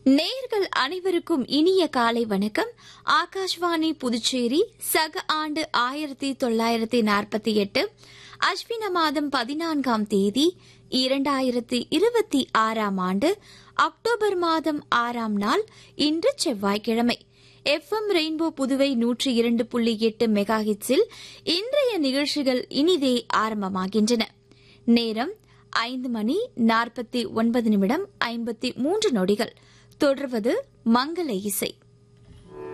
நேர்கள் அனைவருக்கும் இனிய காலை வணக்கம் ஆகாஷ்வாணி புதுச்சேரி சக ஆண்டு ஆயிரத்தி தொள்ளாயிரத்தி நாற்பத்தி எட்டு அஸ்வின மாதம் பதினான்காம் தேதி இரண்டாயிரத்தி இருபத்தி ஆறாம் ஆண்டு அக்டோபர் மாதம் ஆறாம் நாள் இன்று செவ்வாய்க்கிழமை எஃப்எம் ரெயின்போ புதுவை நூற்றி இரண்டு புள்ளி எட்டு மெகா ஹிட்ஸில் இன்றைய நிகழ்ச்சிகள் இனிதே ஆரம்பமாகின்றன நேரம் ஐந்து மணி நாற்பத்தி ஒன்பது நிமிடம் ஐம்பத்தி மூன்று நொடிகள் தொடர்வது மங்கள இசை